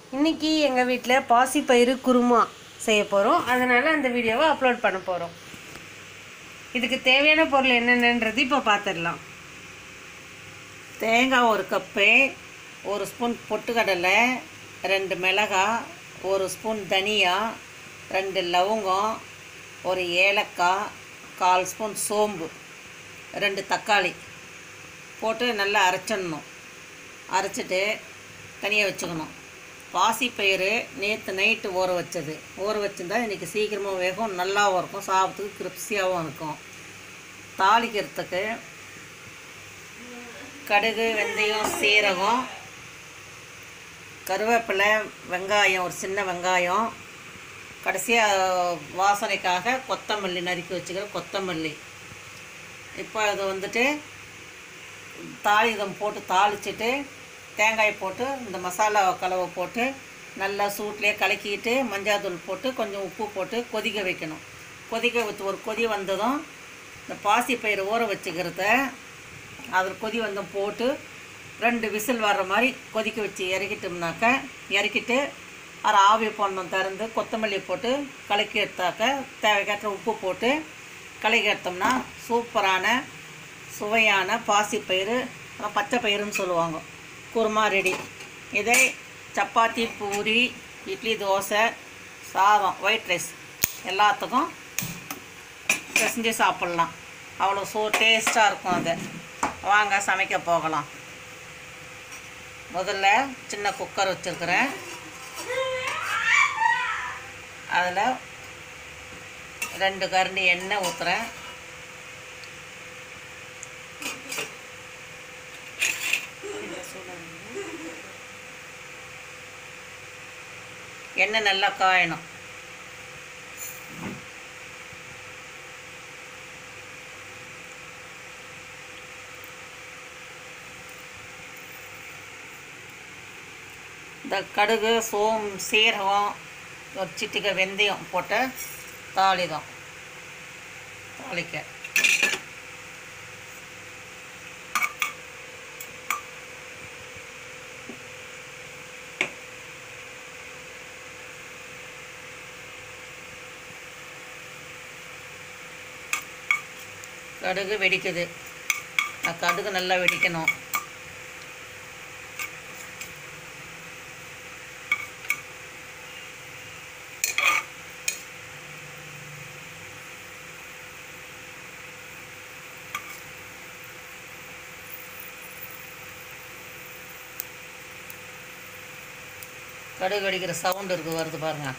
இன்னைக்கு எங்கள் வீட்டில் பாசிப்பயிறு குருமா செய்ய போகிறோம் அதனால் அந்த வீடியோவை அப்லோட் பண்ண போகிறோம் இதுக்கு தேவையான பொருள் என்னென்னன்றது இப்போ பார்த்துடலாம் தேங்காய் ஒரு கப்பு ஒரு ஸ்பூன் பொட்டுக்கடலை ரெண்டு மிளகாய் ஒரு ஸ்பூன் தனியா ரெண்டு லவங்கம் ஒரு ஏலக்காய் கால் ஸ்பூன் சோம்பு ரெண்டு தக்காளி போட்டு நல்லா அரைச்சிடணும் அரைச்சிட்டு தனியாக வச்சுக்கணும் பாசிப்பயிறு நேற்று நைட்டு ஊற வச்சது ஊற வச்சிருந்தா இன்றைக்கி சீக்கிரமாக வேகும் நல்லாவும் இருக்கும் சாப்பிட்றதுக்கு கிரிப்ஸியாகவும் இருக்கும் தாளிக்கிறதுக்கு கடுகு வெந்தயம் சீரகம் கருவேப்பிலை வெங்காயம் ஒரு சின்ன வெங்காயம் கடைசியாக வாசனைக்காக கொத்தமல்லி நறுக்கி வச்சுக்கிற கொத்தமல்லி இப்போ அது வந்துட்டு தாளிதம் போட்டு தாளிச்சிட்டு தேங்காய் போட்டு இந்த மசாலா கலவை போட்டு நல்லா சூட்லேயே கலக்கிட்டு மஞ்சாத்தூள் போட்டு கொஞ்சம் உப்பு போட்டு கொதிக்க வைக்கணும் கொதிக்க வச்சு ஒரு கொதி வந்ததும் இந்த பாசிப்பயிறு ஊற வச்சுக்கிறத அதில் கொதி வந்து போட்டு ரெண்டு விசில் வர்ற மாதிரி கொதிக்க வச்சு இறக்கிட்டோம்னாக்க இறக்கிட்டு அரை ஆவி பண்ணணும் திறந்து கொத்தமல்லி போட்டு கலக்கி எடுத்தாக்க தேவைக்கேற்ற உப்பு போட்டு கலக்கி எடுத்தோம்னா சூப்பரான சுவையான பாசிப்பயிறு அப்புறம் பச்சை பயிறுன்னு சொல்லுவாங்க குருமா ரெடி இதை சப்பாத்தி பூரி இட்லி தோசை சாதம் ஒயிட் ரைஸ் எல்லாத்துக்கும் பிசைஞ்சு சாப்பிட்லாம் அவ்வளோ சோ டேஸ்ட்டாக இருக்கும் அது வாங்க சமைக்க போகலாம் முதல்ல சின்ன குக்கர் வச்சுருக்கிறேன் அதில் ரெண்டு கரண்டி எண்ணெய் ஊற்றுறேன் எண்ணெய் நல்லா காயணும் இந்த கடுகு சோம் சீரகம் ஒரு சிட்டிகை வெந்தயம் போட்டு தாளிதம் தாளிக்க கடுகு வெடிக்குது நான் கடுகு நல்லா வெடிக்கணும் கடுகு வெடிக்கிற சவுண்ட் இருக்குது வருது பாருங்க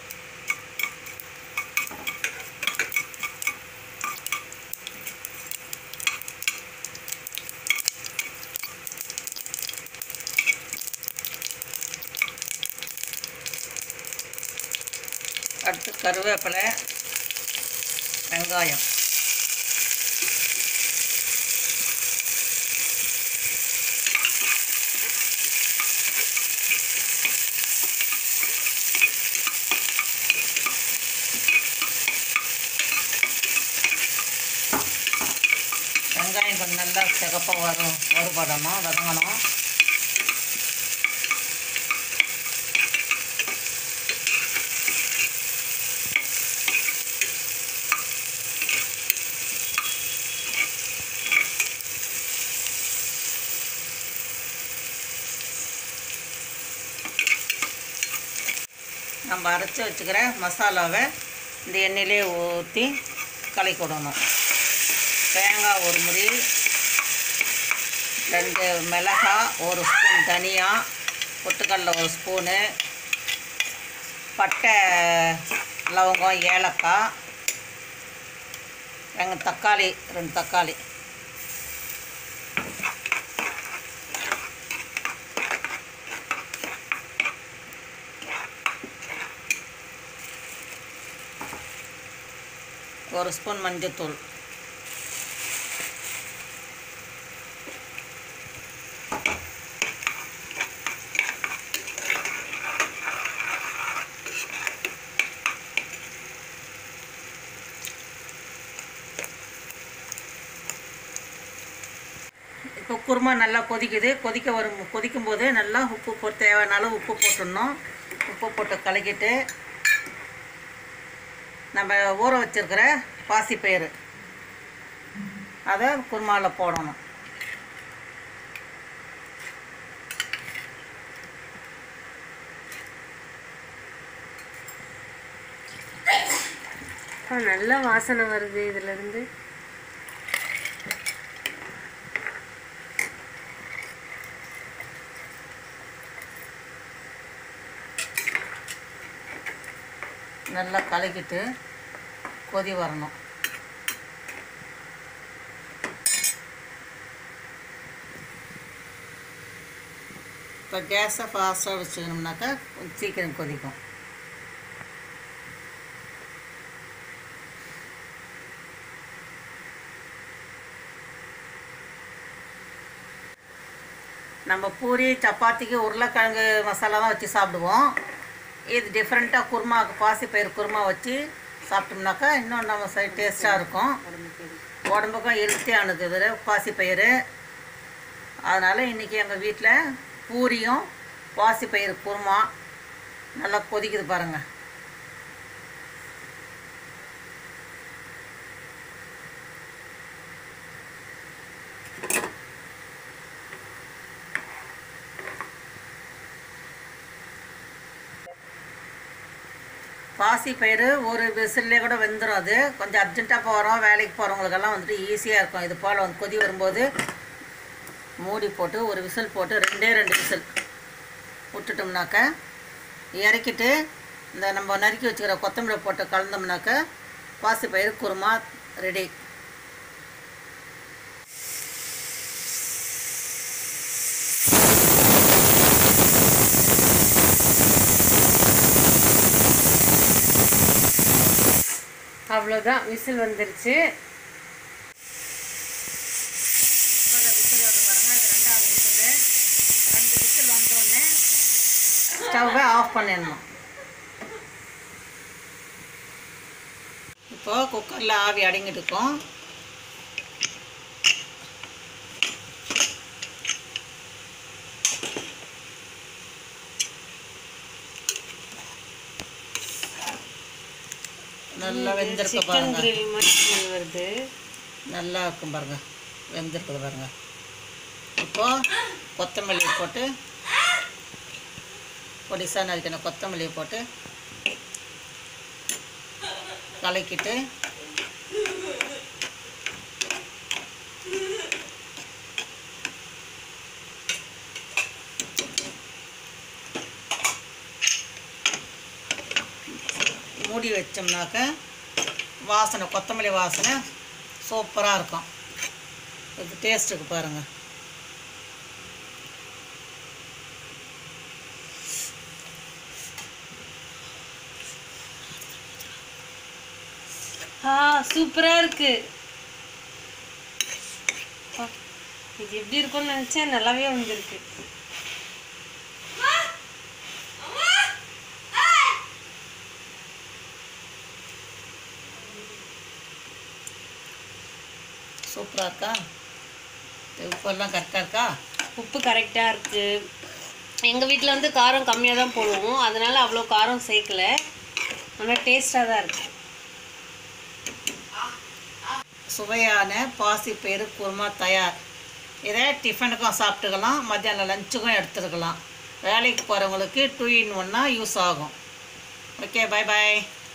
அடுத்து கருவேப்பிலை வெங்காயம் வெங்காயம் கொஞ்சம் நல்லா சிகப்பாக வரும் வறுபடணும் வதங்கணும் நம்ம அரைச்சி வச்சுக்கிற மசாலாவை இந்த எண்ணெயிலே ஊற்றி கலக்கி விடணும் தேங்காய் ஒரு முடி ரெண்டு மிளகாய் ஒரு ஸ்பூன் தனியா பொட்டுக்கடல ஒரு ஸ்பூனு பட்டை லவங்கம் ஏலக்காய் ரெண்டு தக்காளி ரெண்டு தக்காளி ஒரு ஸ்பூன் மஞ்சத்தூள் இப்போ குருமா நல்லா கொதிக்குது கொதிக்க வரும் கொதிக்கும்போது நல்லா உப்பு போட்டு தேவையான அளவு உப்பு போட்டுடணும் உப்பு போட்டு கலக்கிட்டு நம்ம ஊற வச்சிருக்கிற பாசிப்பயிறு அதை குருமாவில் போடணும் அப்பா, நல்ல வாசனை வருது இதுல இருந்து நல்லா கலக்கிட்டு கொதி வரணும் இப்போ கேஸை ஃபாஸ்ட்டாக வச்சுக்கணும்னாக்கா கொஞ்சம் சீக்கிரம் கொதிக்கும் நம்ம பூரி சப்பாத்திக்கு உருளைக்கிழங்கு மசாலா தான் வச்சு சாப்பிடுவோம் இது டிஃப்ரெண்ட்டாக குருமா பாசிப்பயிறு குருமா வச்சு சாப்பிட்டோம்னாக்கா இன்னும் நம்ம சை டேஸ்ட்டாக இருக்கும் உடம்புக்கும் ஹெல்த்தியானது இது பாசிப்பயிறு அதனால் இன்றைக்கி எங்கள் வீட்டில் பூரியும் பாசிப்பயிறு குருமா நல்லா கொதிக்குது பாருங்கள் பாசி பயிறு ஒரு விசில்லே கூட வெந்துடும் அது கொஞ்சம் அர்ஜென்ட்டாக போகிறோம் வேலைக்கு போகிறவங்களுக்கெல்லாம் வந்துட்டு ஈஸியாக இருக்கும் இது போல் வந்து கொதி வரும்போது மூடி போட்டு ஒரு விசில் போட்டு ரெண்டே ரெண்டு விசில் விட்டுட்டோம்னாக்க இறக்கிட்டு இந்த நம்ம நறுக்கி வச்சுக்கிற கொத்தமல்லி போட்டு கலந்தோம்னாக்க பாசி பயிறு குருமா ரெடி அவ்வளோதான் விசில் வந்துருச்சு ஸ்டவ்வை ஆஃப் பண்ணிடணும் இப்போ குக்கரில் ஆவி அடங்கிட்டு இருக்கும் நல்லா வெந்திருக்க சிக்கன் பாருங்க கிரேவி மாதிரி smell வருது நல்லா இருக்கும் பாருங்க வெந்திருக்குது பாருங்க இப்போ கொத்தமல்லி போட்டு பொடிசாக நறுக்கின கொத்தமல்லியை போட்டு கலக்கிட்டு மூடி வச்சோம்னாக்க வாசனை கொத்தமல்லி வாசனை சூப்பராக இருக்கும் இது டேஸ்ட்டுக்கு பாருங்கள் ஆ சூப்பரா இருக்கு அப்பா, இது எப்படி இருக்கும்னு நினைச்சேன் நல்லாவே வந்திருக்கு சூப்பராக இருக்கா உப்பெல்லாம் கரெக்டாக இருக்கா உப்பு கரெக்டாக இருக்கு எங்கள் வீட்டில் வந்து காரம் கம்மியாக தான் போடுவோம் அதனால அவ்வளோ காரம் சேர்க்கல ஆனால் டேஸ்ட்டாக தான் இருக்கு சுவையான பாசிப்பயிறு குருமா தயார் இதை டிஃபனுக்கும் சாப்பிட்டுக்கலாம் மத்தியானம் லஞ்சுக்கும் எடுத்துருக்கலாம் வேலைக்கு போகிறவங்களுக்கு டூ இன் ஒன்னாக யூஸ் ஆகும் ஓகே பை பை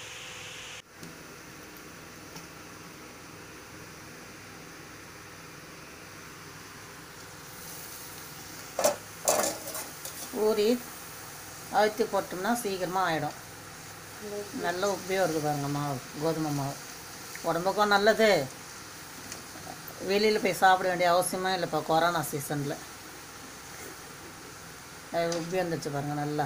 ஊறி அழுத்தி போட்டோம்னா சீக்கிரமாக ஆகிடும் நல்ல உப்பையும் இருக்குது பாருங்க மாவு கோதுமை மாவு உடம்புக்கும் நல்லது வெளியில் போய் சாப்பிட வேண்டிய அவசியமே இல்லைப்பா கொரோனா சீசனில் உப்பி வந்துச்சு பாருங்க நல்லா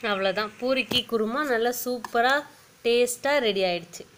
அவ்வளோதான் பூரிக்கு குருமா நல்லா சூப்பராக டேஸ்ட்டாக ரெடி ஆயிடுச்சு